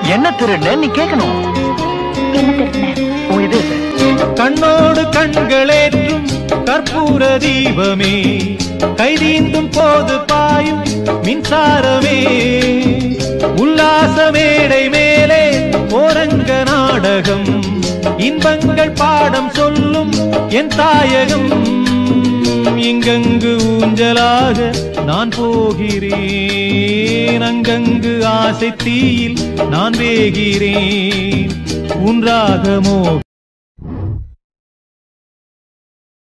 என்ன திருடுன நீ கேட்கணும் என்ன திருடின உன் இது கண்ணோடு கண்களேற்றும் கற்பூர தீபமே கைதீந்தும் போது பாயும் மின்சாரமே உல்லாச மேடை மேலே ஓரங்க நாடகம் இன்பங்கள் பாடம் சொல்லும் என் தாயகம் இங்கங்கு ஊஞ்சலாக நான் போகிறேன் அங்கங்கு ஆசை தீயில் நான் வேகிறேன் உன் ராகமோ